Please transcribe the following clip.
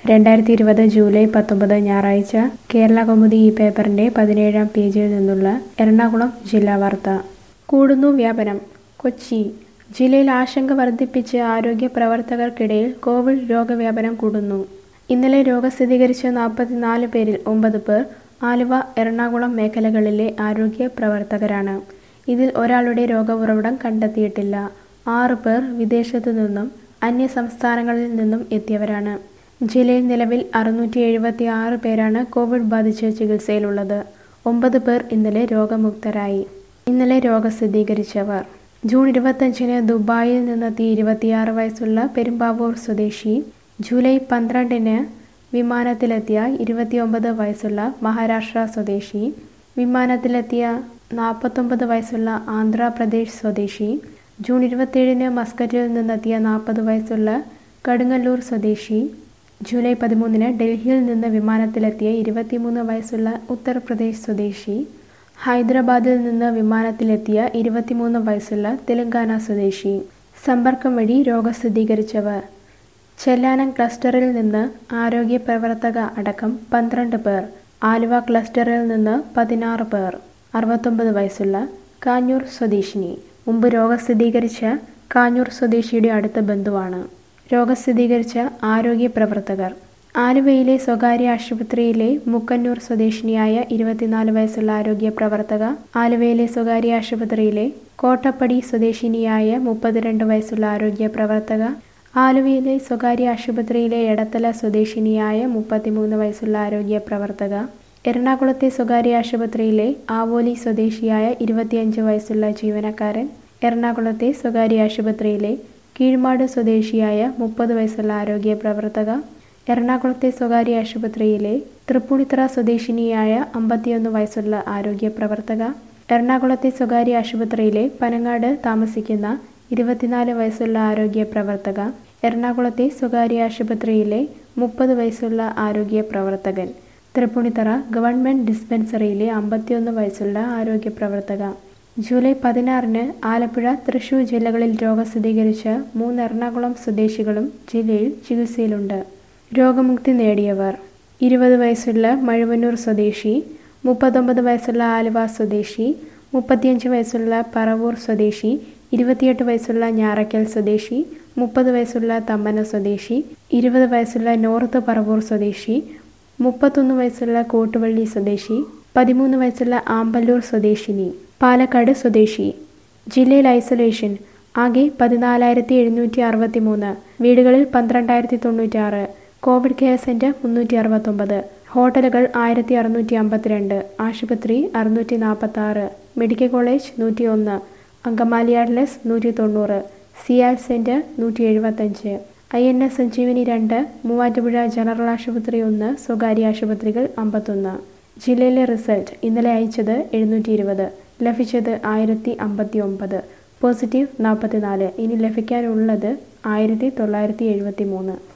രണ്ടായിരത്തി ഇരുപത് ജൂലൈ പത്തൊമ്പത് ഞായറാഴ്ച കേരള കൗമുദി ഈ പേപ്പറിന്റെ പതിനേഴാം പേജിൽ നിന്നുള്ള എറണാകുളം ജില്ലാ വാർത്ത കൂടുന്നു വ്യാപനം കൊച്ചി ജില്ലയിൽ ആശങ്ക വർദ്ധിപ്പിച്ച് ആരോഗ്യ പ്രവർത്തകർക്കിടയിൽ കോവിഡ് രോഗവ്യാപനം കൂടുന്നു ഇന്നലെ രോഗം സ്ഥിരീകരിച്ച നാൽപ്പത്തിനാല് പേരിൽ ഒമ്പത് പേർ ആലുവ എറണാകുളം മേഖലകളിലെ ആരോഗ്യ പ്രവർത്തകരാണ് ഇതിൽ ഒരാളുടെ രോഗ ഉറവിടം കണ്ടെത്തിയിട്ടില്ല ആറ് പേർ വിദേശത്തു നിന്നും അന്യ സംസ്ഥാനങ്ങളിൽ നിന്നും എത്തിയവരാണ് ജില്ലയിൽ നിലവിൽ അറുന്നൂറ്റി എഴുപത്തി ആറ് പേരാണ് കോവിഡ് ബാധിച്ച് ചികിത്സയിലുള്ളത് ഒമ്പത് പേർ ഇന്നലെ രോഗമുക്തരായി ഇന്നലെ രോഗം സ്ഥിരീകരിച്ചവർ ജൂൺ ഇരുപത്തഞ്ചിന് ദുബായിൽ നിന്നെത്തി ഇരുപത്തിയാറ് വയസ്സുള്ള പെരുമ്പാവൂർ സ്വദേശി ജൂലൈ പന്ത്രണ്ടിന് വിമാനത്തിലെത്തിയ ഇരുപത്തിയൊമ്പത് വയസ്സുള്ള മഹാരാഷ്ട്ര സ്വദേശി വിമാനത്തിലെത്തിയ നാൽപ്പത്തൊമ്പത് വയസ്സുള്ള ആന്ധ്രാപ്രദേശ് സ്വദേശി ജൂൺ ഇരുപത്തിയേഴിന് മസ്കറ്റിൽ നിന്നെത്തിയ നാൽപ്പത് വയസ്സുള്ള കടുങ്ങല്ലൂർ സ്വദേശി ജൂലൈ പതിമൂന്നിന് ഡൽഹിയിൽ നിന്ന് വിമാനത്തിലെത്തിയ ഇരുപത്തിമൂന്ന് വയസ്സുള്ള ഉത്തർപ്രദേശ് സ്വദേശി ഹൈദരാബാദിൽ നിന്ന് വിമാനത്തിലെത്തിയ ഇരുപത്തിമൂന്ന് വയസ്സുള്ള തെലങ്കാന സ്വദേശി സമ്പർക്കം വഴി രോഗം സ്ഥിരീകരിച്ചവർ ചെല്ലാനം ക്ലസ്റ്ററിൽ നിന്ന് ആരോഗ്യ പ്രവർത്തക അടക്കം പന്ത്രണ്ട് പേർ ആലുവ ക്ലസ്റ്ററിൽ നിന്ന് പതിനാറ് പേർ അറുപത്തൊമ്പത് വയസ്സുള്ള കാഞ്ഞൂർ സ്വദേശിനി മുമ്പ് രോഗം സ്ഥിരീകരിച്ച കാഞ്ഞൂർ സ്വദേശിയുടെ അടുത്ത ബന്ധുവാണ് രോഗം സ്ഥിരീകരിച്ച ആരോഗ്യ പ്രവർത്തകർ ആലുവയിലെ സ്വകാര്യ ആശുപത്രിയിലെ മുക്കന്നൂർ സ്വദേശിനിയായ ഇരുപത്തിനാല് വയസ്സുള്ള ആരോഗ്യ പ്രവർത്തക ആലുവയിലെ സ്വകാര്യ ആശുപത്രിയിലെ കോട്ടപ്പടി സ്വദേശിനിയായ മുപ്പത്തിരണ്ട് വയസ്സുള്ള ആരോഗ്യ പ്രവർത്തക ആലുവയിലെ സ്വകാര്യ ആശുപത്രിയിലെ എടത്തല സ്വദേശിനിയായ മുപ്പത്തിമൂന്ന് വയസ്സുള്ള ആരോഗ്യ പ്രവർത്തക എറണാകുളത്തെ സ്വകാര്യ ആശുപത്രിയിലെ ആവോലി സ്വദേശിയായ ഇരുപത്തിയഞ്ച് വയസ്സുള്ള ജീവനക്കാരൻ എറണാകുളത്തെ സ്വകാര്യ ആശുപത്രിയിലെ കീഴ്മാട് സ്വദേശിയായ മുപ്പത് വയസ്സുള്ള ആരോഗ്യ പ്രവർത്തക എറണാകുളത്തെ സ്വകാര്യ ആശുപത്രിയിലെ തൃപ്പൂണിത്തറ സ്വദേശിനിയായ അമ്പത്തിയൊന്ന് വയസ്സുള്ള ആരോഗ്യ പ്രവർത്തക എറണാകുളത്തെ സ്വകാര്യ ആശുപത്രിയിലെ പനങ്ങാട് താമസിക്കുന്ന ഇരുപത്തിനാല് വയസ്സുള്ള ആരോഗ്യ പ്രവർത്തക എറണാകുളത്തെ സ്വകാര്യ ആശുപത്രിയിലെ മുപ്പത് വയസ്സുള്ള ആരോഗ്യ പ്രവർത്തകൻ തൃപ്പൂണിത്തറ ഗവൺമെന്റ് ഡിസ്പെൻസറിയിലെ അമ്പത്തിയൊന്ന് വയസ്സുള്ള ആരോഗ്യ പ്രവർത്തക ജൂലൈ പതിനാറിന് ആലപ്പുഴ തൃശൂർ ജില്ലകളിൽ രോഗം സ്ഥിരീകരിച്ച മൂന്ന് എറണാകുളം സ്വദേശികളും ജില്ലയിൽ ചികിത്സയിലുണ്ട് രോഗമുക്തി നേടിയവർ ഇരുപത് വയസ്സുള്ള മഴുവന്നൂർ സ്വദേശി മുപ്പത്തൊമ്പത് വയസ്സുള്ള ആലുവ സ്വദേശി മുപ്പത്തിയഞ്ച് വയസ്സുള്ള പറവൂർ സ്വദേശി ഇരുപത്തിയെട്ട് വയസ്സുള്ള ഞാറയ്ക്കൽ സ്വദേശി മുപ്പത് വയസ്സുള്ള തമ്മന സ്വദേശി ഇരുപത് വയസ്സുള്ള നോർത്ത് പറവൂർ സ്വദേശി മുപ്പത്തൊന്ന് വയസ്സുള്ള കോട്ടുവള്ളി സ്വദേശി പതിമൂന്ന് വയസ്സുള്ള ആമ്പല്ലൂർ സ്വദേശിനി പാലക്കാട് സ്വദേശി ജില്ലയിൽ ഐസൊലേഷൻ ആകെ പതിനാലായിരത്തി എഴുന്നൂറ്റി അറുപത്തി മൂന്ന് വീടുകളിൽ പന്ത്രണ്ടായിരത്തി തൊണ്ണൂറ്റാറ് കോവിഡ് കെയർ സെന്റർ മുന്നൂറ്റി അറുപത്തൊമ്പത് ഹോട്ടലുകൾ ആയിരത്തി അറുന്നൂറ്റി അമ്പത്തിരണ്ട് ആശുപത്രി അറുന്നൂറ്റി നാൽപ്പത്തി ആറ് മെഡിക്കൽ കോളേജ് നൂറ്റി ഒന്ന് അങ്കമാലി അഡ്ലസ് നൂറ്റി തൊണ്ണൂറ് സിയാൽ സെന്റർ നൂറ്റി എഴുപത്തഞ്ച് ഐ എൻ എസ് സഞ്ജീവനി രണ്ട് മൂവാറ്റുപുഴ ജനറൽ ആശുപത്രി ഒന്ന് സ്വകാര്യ ആശുപത്രികൾ അമ്പത്തൊന്ന് ജില്ലയിലെ റിസൾട്ട് ഇന്നലെ അയച്ചത് എഴുന്നൂറ്റി ഇരുപത് ലഭിച്ചത് ആയിരത്തി അമ്പത്തി ഒമ്പത് പോസിറ്റീവ് നാൽപ്പത്തിനാല് ഇനി ലഭിക്കാനുള്ളത് ആയിരത്തി തൊള്ളായിരത്തി എഴുപത്തി മൂന്ന്